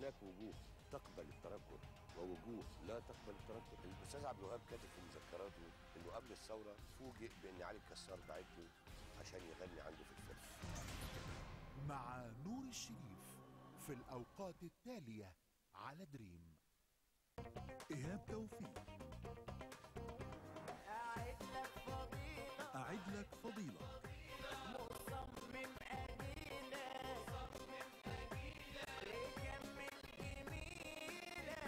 هناك وجوه تقبل التنكر ووجوه لا تقبل التنكر الاستاذ عبد الوهاب كاتب في مذكراته انه قبل الثوره فوجئ بان علي الكسار بعت له عشان يغني عنده في الفيلم مع نور الشريف في الأوقات التالية على دريم إيهاب توفيق أعد لك فضيلة أعد لك فضيلة مصمم أمينة يكمل جميلة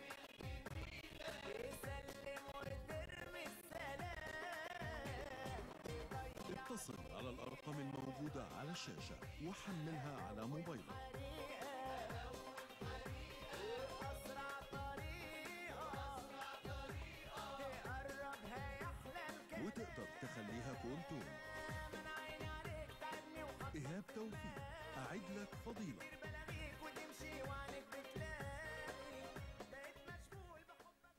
يسلم وترمي السلام يضيع اتصل على الأرقام الموجودة على الشاشة وحملها على موبايلك طريقة أسرع طريقة تقربها يحلى الكلام وتقدر تخليها كونتون من عيني عليك تعبني وحط إيهاب توفيق أعد لك فضيلة بلاغيك وتمشي وعنك بتلاقي بقيت مشغول بحبك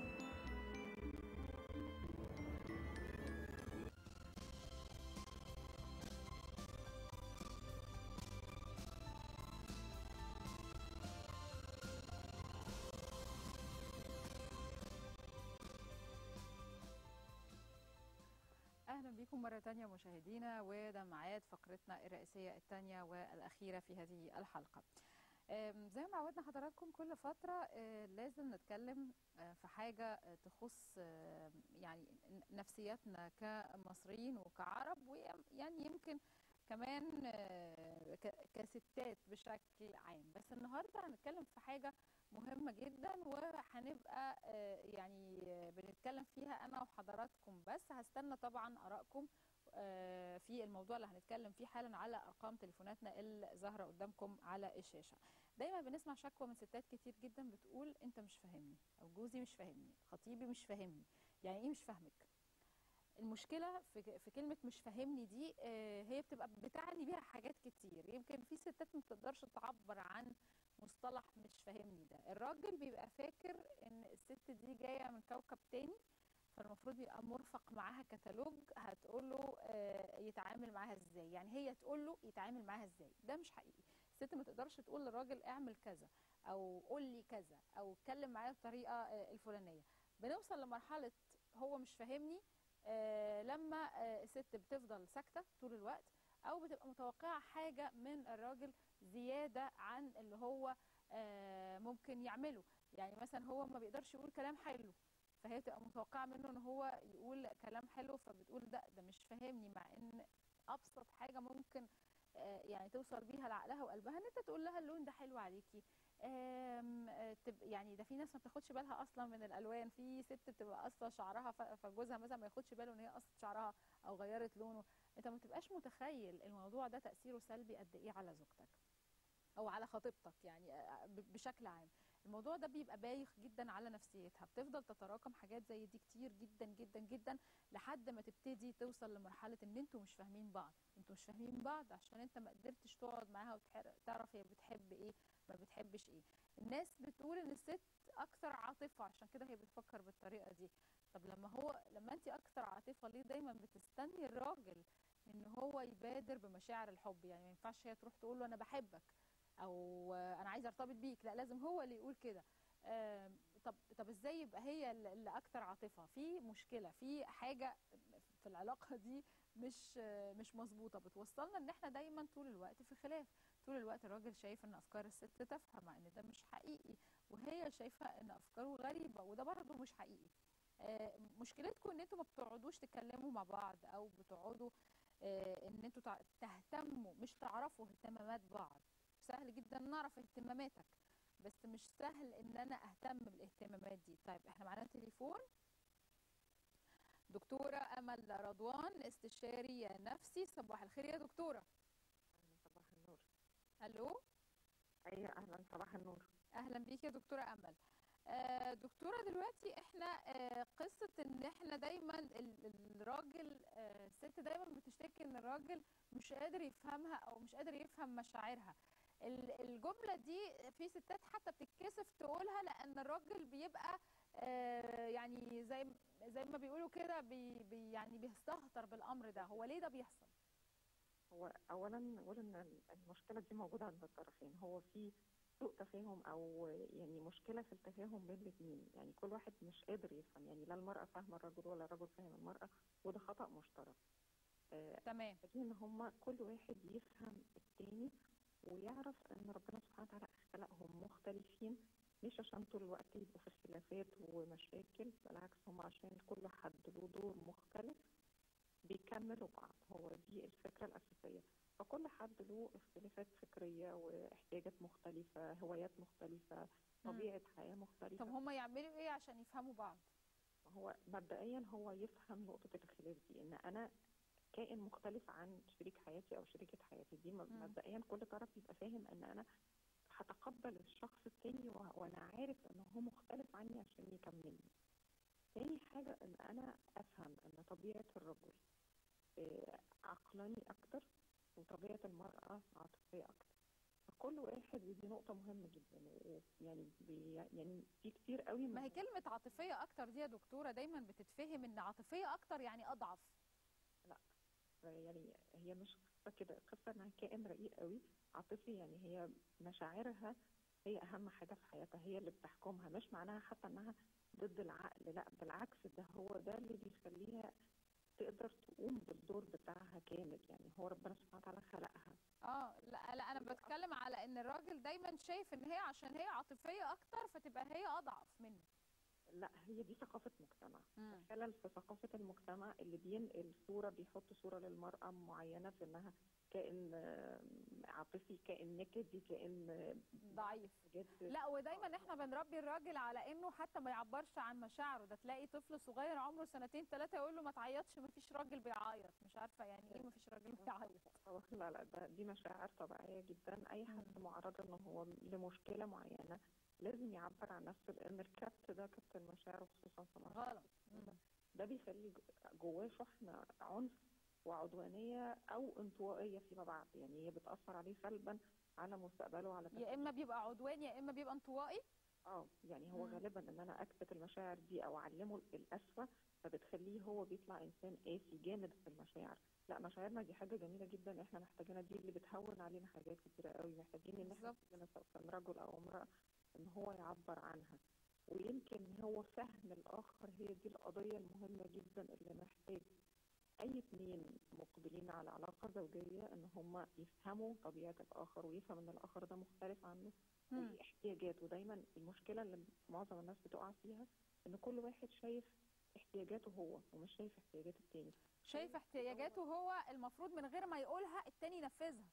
اهلا بكم مره تانية مشاهدينا وده ميعاد فقرتنا الرئيسيه الثانيه والاخيره في هذه الحلقه أم، زي ما عودنا حضراتكم كل فتره أه، لازم نتكلم أه، في حاجه أه، تخص أه، يعني نفسياتنا كمصريين وكعرب ويعني يمكن كمان أه، ك- كستات بشكل عام بس النهارده هنتكلم في حاجه مهمه جدا وهنبقى آه، يعني آه، بنتكلم فيها انا وحضراتكم بس هستنى طبعا ارائكم آه، في الموضوع اللي هنتكلم فيه حالا على ارقام تليفوناتنا اللي ظاهره قدامكم على الشاشه دايما بنسمع شكوى من ستات كتير جدا بتقول انت مش فاهمني او جوزي مش فاهمني خطيبي مش فاهمني يعني ايه مش فاهمك المشكله في في كلمه مش فاهمني دي آه، هي بتبقى بتعني بيها حاجات كتير يمكن في ستات ما بتقدرش تعبر عن مصطلح مش فاهمني ده الراجل بيبقى فاكر ان الست دي جايه من كوكب تاني فالمفروض يبقى مرفق معاها كتالوج هتقول له آه، يتعامل معاها ازاي يعني هي تقول له يتعامل معاها ازاي ده مش حقيقي الست ما تقدرش تقول للراجل اعمل كذا او قول لي كذا او اتكلم معايا بالطريقه آه، الفلانيه بنوصل لمرحله هو مش فاهمني آه، لما آه، الست بتفضل ساكته طول الوقت او بتبقى متوقعه حاجه من الراجل زياده عن اللي هو آه، ممكن يعمله يعني مثلا هو ما بيقدرش يقول كلام حلو فهي بتبقى متوقعه منه ان هو يقول كلام حلو فبتقول ده ده مش فاهمني مع ان ابسط حاجه ممكن آه، يعني توصل بيها لعقلها وقلبها ان انت تقول لها اللون ده حلو عليكي آم، آه، تب يعني ده في ناس ما بتاخدش بالها اصلا من الالوان في ست بتبقى قصه شعرها ف- فجوزها مثلا ما ياخدش باله ان هي قصت شعرها او غيرت لونه انت ما تبقاش متخيل الموضوع ده تاثيره سلبي قد ايه على زوجتك او على خطيبتك يعني آه، ب- بشكل عام الموضوع ده بيبقى بايخ جدا على نفسيتها بتفضل تتراكم حاجات زي دي كتير جدا جدا جدا لحد ما تبتدي توصل لمرحله ان انتوا مش فاهمين بعض انتوا مش فاهمين بعض عشان انت ما قدرتش تقعد معاها وتعرف هي بتحب ايه ما بتحبش ايه الناس بتقول ان الست اكثر عاطفه عشان كده هي بتفكر بالطريقه دي طب لما هو لما انت اكثر عاطفه ليه دايما بتستني الراجل ان هو يبادر بمشاعر الحب يعني ما ينفعش هي تروح تقول له انا بحبك او آه، انا عايزه ارتبط بيك لا لازم هو اللي يقول كده آم، طب طب ازاي يبقى هي اللي اللي اكتر عاطفه في مشكله في حاجه في العلاقه دي مش آه، مش مظبوطه بتوصلنا ان احنا دايما طول الوقت في خلاف طول الوقت الراجل شايف ان افكار الست تافهه مع ان ده مش حقيقي وهي شايفه ان افكاره غريبه وده برضه مش حقيقي آه، مشكلتكم ان انتوا ما بتقعدوش تتكلموا مع بعض او بتقعدوا آه، ان انتوا تع- تهتموا مش تعرفوا اهتمامات بعض سهل جدا نعرف اهتماماتك بس مش سهل ان انا اهتم بالاهتمامات دي طيب احنا معانا تليفون دكتورة أمل رضوان استشاري نفسي صباح الخير يا دكتورة صباح النور ألو ايوه اهلا صباح النور أهلا بيك يا دكتورة أمل آه، دكتورة دلوقتي احنا آه، قصة ان احنا دايما ال- الراجل آه، الست دايما بتشتكي ان الراجل مش قادر يفهمها او مش قادر يفهم مشاعرها ال- الجملة دي في ستات حتى بتتكسف تقولها لان الراجل بيبقى آه، يعني زي زي ما بيقولوا كده بي بي يعني بيستهتر بالامر ده هو ليه ده بيحصل هو اولا نقول ان المشكله دي موجوده عند الطرفين هو في سوء تفاهم او يعني مشكله في التفاهم بين الاثنين يعني كل واحد مش قادر يفهم يعني لا المراه فاهمه الرجل ولا الرجل فاهم المراه وده خطا مشترك آه، تمام محتاجين ان هما كل واحد يفهم التاني ويعرف ان ربنا سبحانه وتعالى خلقهم مختلفين مش عشان طول الوقت يبقوا في خلافات ومشاكل بالعكس هم عشان كل حد له دور مختلف بيكملوا بعض هو دي الفكرة الأساسية فكل حد له اختلافات فكرية واحتياجات مختلفة هوايات مختلفة مم. طبيعة حياة طب مختلفة هم يعملوا ايه عشان يفهموا بعض هو مبدئيا هو يفهم نقطة الخلاف دي ان انا كائن مختلف عن شريك حياتي او شريكة حياتي دي مب- مم. مبدئيا كل طرف يبقى فاهم ان انا هتقبل الشخص التاني وه- وانا عارف ان هو مختلف عني عشان يكملني تاني حاجة ان انا افهم ان طبيعة الرجل آه، عقلاني اكتر وطبيعة المرأة عاطفية اكتر فكل واحد ودي نقطة مهمة جدا ويعني بي يعني في كتير قوي ما هي من كلمة عاطفية أكتر دي يا دكتورة دايما بتتفهم إن عاطفية أكتر يعني أضعف يعني هي مش قصة كده قصة انها كائن رقيق قوي عاطفي يعني هي مشاعرها هي اهم حاجة في حياتها هي اللي بتحكمها مش معناها حتى انها ضد العقل لا بالعكس ده هو ده اللي بيخليها تقدر تقوم بالدور بتاعها كامل يعني هو ربنا سبحانه وتعالى خلقها اه لا لا أنا بتكلم على إن الراجل دايما شايف إن هي عشان هي عاطفية أكتر فتبقى هي أضعف منه لا هي دي ثقافة مجتمع مم. خلل في ثقافة المجتمع اللي بينقل صورة بيحط صورة للمرأة معينة في انها كائن آه، عاطفي كائن نكدي كائن آه، ضعيف حاجات لا ودايما احنا بنربي الراجل على انه حتى ما يعبرش عن مشاعره ده تلاقي طفل صغير عمره سنتين ثلاثه يقول له ما تعيطش ما فيش راجل بيعيط مش عارفه يعني ايه ما فيش راجل بيعيط آه، لا لا ده دي مشاعر طبيعية جدا أي حد معرض إن هو لمشكلة معينة لازم يعبر عن نفسه لأن الكبت ده كبت المشاعر خصوصا في مصر غلط مم. ده بيخلي ج- جواه شحنة عنف وعدوانية أو انطوائية فيما بعد يعني هي بتأثر عليه سلبا على مستقبله وعلى يا اما بيبقى عدوان يا اما بيبقى انطوائي اه يعني هو مم. غالبا ان انا اكبت المشاعر دي او اعلمه الاسوأ فبتخليه هو بيطلع انسان قاسي جامد في المشاعر لا مشاعرنا دي حاجه جميله جدا احنا محتاجينها دي اللي بتهون علينا حاجات كتيره قوي محتاجين ان احنا بالظبط. كلنا سواء كان رجل او امراه ان هو يعبر عنها ويمكن هو فهم الاخر هي دي القضيه المهمه جدا اللي محتاج اي اتنين مقبلين على علاقه زوجيه ان هم يفهموا طبيعه الاخر ويفهم ان الاخر ده مختلف عنه مم. وليه احتياجاته دايما المشكله اللي معظم الناس بتقع فيها ان كل واحد شايف احتياجاته هو ومش شايف احتياجات التاني شايف احتياجاته هو المفروض من غير ما يقولها التاني ينفذها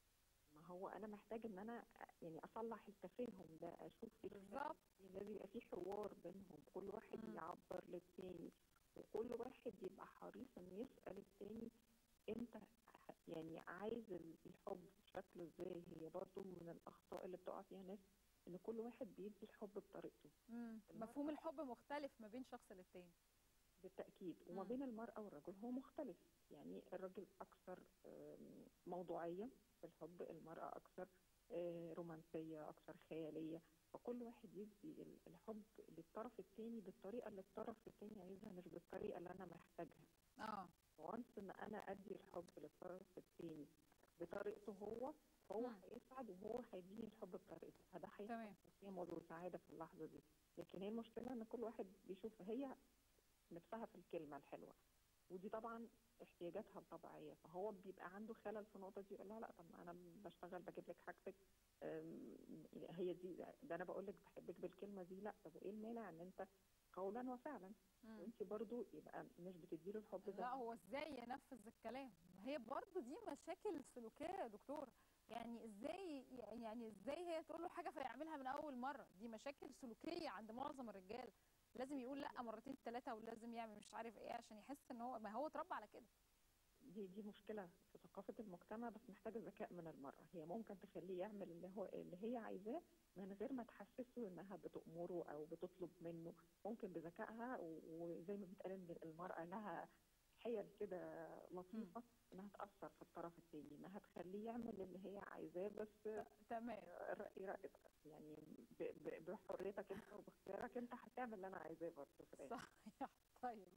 ما هو انا محتاج ان انا يعني اصلح التفاهم ده اشوف ايه بالظبط. لازم يبقى في حوار بينهم كل واحد مم. يعبر للتاني وكل واحد يبقى حريص انه يسال التاني انت ح- يعني عايز ال- الحب شكله ازاي هي برضو من الاخطاء اللي بتقع فيها ناس ان كل واحد بيدي الحب بطريقته مم. المرأة- مفهوم الحب مختلف ما بين شخص للتاني بالتأكيد وما مم. بين المرأة والرجل هو مختلف يعني الرجل أكثر آم، موضوعية في الحب المرأة أكثر آه، رومانسية أكثر خيالية فكل واحد يدي ال- الحب للطرف التاني بالطريقة اللي الطرف التاني عايزها مش بالطريقة اللي أنا محتاجها اه وانس إن أنا أدي الحب للطرف التاني بطريقته هو هو مم. هيسعد وهو هيديني الحب بطريقته فده تمام. هيحصل تسامح وسعادة في اللحظة دي لكن هي المشكلة إن كل واحد بيشوف هي نفسها في الكلمة الحلوة ودي طبعا احتياجاتها الطبيعية فهو بيبقى عنده خلل في النقطة دي يقول لها لا طب ما أنا بشتغل بجيب لك حاجتك أم، هي دي ده أنا بقول لك بحبك بالكلمة دي لا طب وإيه المانع إن أنت قولا وفعلا مم. وأنت برضو يبقى مش بتديله الحب ده لا هو ازاي ينفذ الكلام هي برضو دي مشاكل سلوكيه يا دكتور يعني ازاي يعني ازاي هي تقول له حاجه فيعملها من اول مره دي مشاكل سلوكيه عند معظم الرجال لازم يقول لا مرتين ثلاثه ولازم يعمل مش عارف ايه عشان يحس ان هو ما هو اتربى على كده دي دي مشكلة في ثقافة المجتمع بس محتاجة ذكاء من المرأة هي ممكن تخليه يعمل اللي هو اللي هي عايزاه من غير ما تحسسه انها بتأمره او بتطلب منه ممكن بذكائها و- وزي ما بيتقال ان المرأة لها حيل كده لطيفة انها تأثر في الطرف التاني انها تخليه يعمل اللي هي عايزاه بس تمام رأي رأي يعني ب- ب- بحريتك انت وباختيارك انت هتعمل اللي انا عايزاه برضه في الآخر. صحيح طيب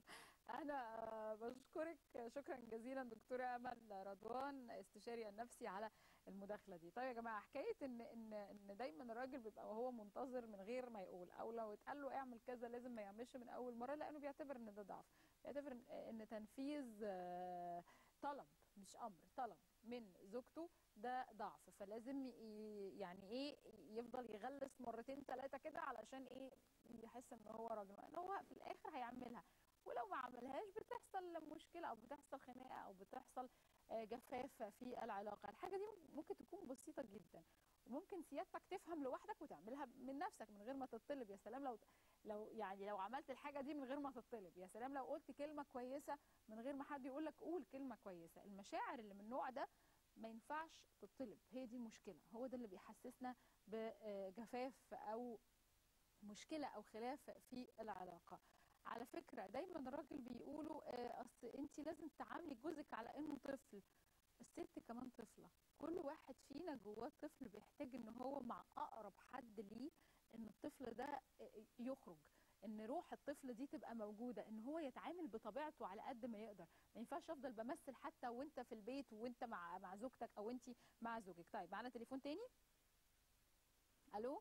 انا آه، بشكرك شكرا جزيلا دكتوره امل رضوان استشاري النفسي على المداخله دي طيب يا جماعه حكايه ان ان ان دايما الراجل بيبقى وهو منتظر من غير ما يقول او لو اتقال له اعمل كذا لازم ما يعملش من اول مره لانه بيعتبر ان ده ضعف بيعتبر ان إن تنفيذ آه، طلب مش امر طلب من زوجته ده ضعف فلازم ي- يعني ايه يفضل يغلس مرتين ثلاثه كده علشان ايه يحس ان هو راجل ان هو في الاخر هيعملها ولو ما عملهاش بتحصل مشكله او بتحصل خناقه او بتحصل آه، جفاف في العلاقه الحاجه دي ممكن تكون بسيطه جدا وممكن سيادتك تفهم لوحدك وتعملها من نفسك من غير ما تطلب يا سلام لو لو يعني لو عملت الحاجه دي من غير ما تطلب يا سلام لو قلت كلمه كويسه من غير ما حد يقول لك قول كلمه كويسه المشاعر اللي من النوع ده ما ينفعش تطلب هي دي المشكله هو ده اللي بيحسسنا بجفاف او مشكله او خلاف في العلاقه على فكره دايما الراجل بيقولوا آه، اصل انت لازم تعاملي جوزك على انه طفل الست كمان طفله كل واحد فينا جواه طفل بيحتاج ان هو مع اقرب حد ليه ان الطفل ده آه، يخرج ان روح الطفل دي تبقى موجوده ان هو يتعامل بطبيعته على قد ما يقدر ما ينفعش افضل بمثل حتى وانت في البيت وانت مع مع زوجتك او انت مع زوجك طيب معانا تليفون تاني الو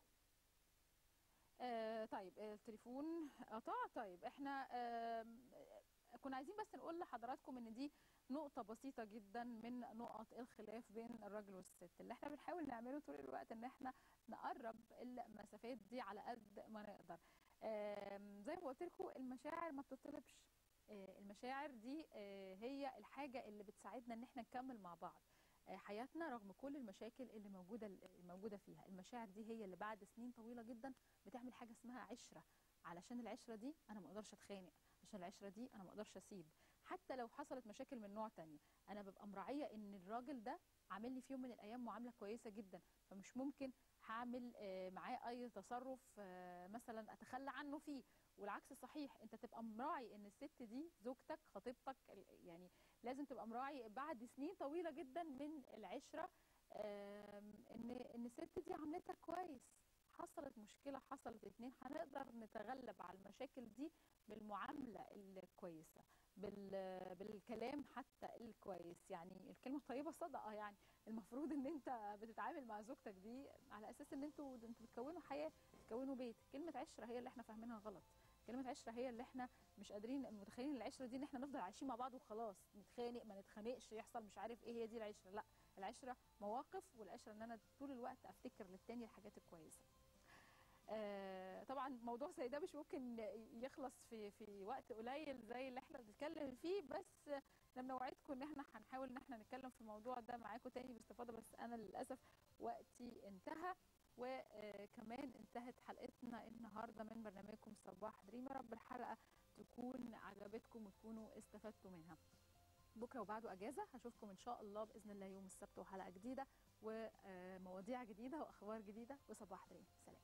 آه طيب آه، التليفون قطع طيب احنا آه كنا عايزين بس نقول لحضراتكم ان دي نقطة بسيطة جدا من نقط الخلاف بين الراجل والست اللي احنا بنحاول نعمله طول الوقت ان احنا نقرب المسافات دي على قد ما نقدر آم، زي ما قلت لكم المشاعر ما بتطلبش آه، المشاعر دي آه، هي الحاجة اللي بتساعدنا ان احنا نكمل مع بعض آه، حياتنا رغم كل المشاكل اللي موجودة الموجودة فيها المشاعر دي هي اللي بعد سنين طويلة جدا بتعمل حاجة اسمها عشرة علشان العشرة دي انا ما اقدرش اتخانق عشان العشرة دي انا ما اقدرش اسيب حتى لو حصلت مشاكل من نوع تانية انا ببقى مراعية ان الراجل ده عامل لي في يوم من الايام معاملة كويسة جدا فمش ممكن هعمل آه، معاه اي تصرف آه، مثلا اتخلى عنه فيه والعكس صحيح انت تبقى مراعي ان الست دي زوجتك خطيبتك ال- يعني لازم تبقى مراعي بعد سنين طويله جدا من العشره آم، ان ان الست دي عاملتك كويس حصلت مشكله حصلت اتنين هنقدر نتغلب على المشاكل دي بالمعامله الكويسه بال بالكلام حتى الكويس يعني الكلمه الطيبه صدقه يعني المفروض ان انت بتتعامل مع زوجتك دي على اساس ان انتوا انتوا بتكونوا حياه بتكونوا بيت كلمه عشره هي اللي احنا فاهمينها غلط كلمه عشره هي اللي احنا مش قادرين متخيلين العشره دي ان احنا نفضل عايشين مع بعض وخلاص نتخانق ما نتخانقش يحصل مش عارف ايه هي دي العشره لا العشره مواقف والعشره ان انا طول الوقت افتكر للتاني الحاجات الكويسه آه طبعا موضوع زي ده مش ممكن يخلص في في وقت قليل زي اللي احنا بنتكلم فيه بس انا بنوعدكم ان احنا هنحاول ان احنا نتكلم في الموضوع ده معاكم تاني باستفاضه بس انا للاسف وقتي انتهى وكمان انتهت حلقتنا النهارده من برنامجكم صباح دريم يا رب الحلقه تكون عجبتكم وتكونوا استفدتوا منها بكره وبعده اجازه هشوفكم ان شاء الله باذن الله يوم السبت وحلقه جديده ومواضيع جديده واخبار جديده وصباح دريم سلام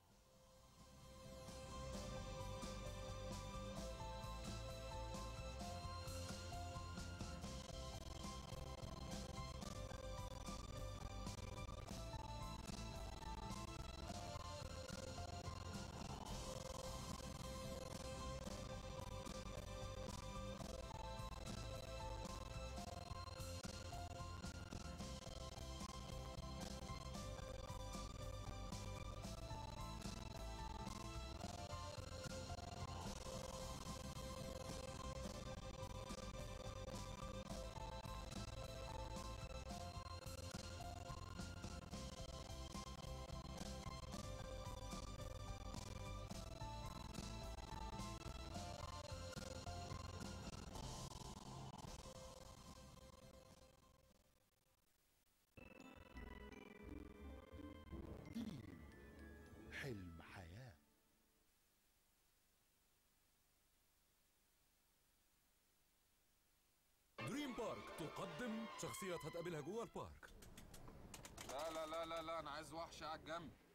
حلم حياة دريم بارك تقدم شخصيات هتقابلها جوه البارك لا لا لا لا لا انا عايز وحش قاعد جنبي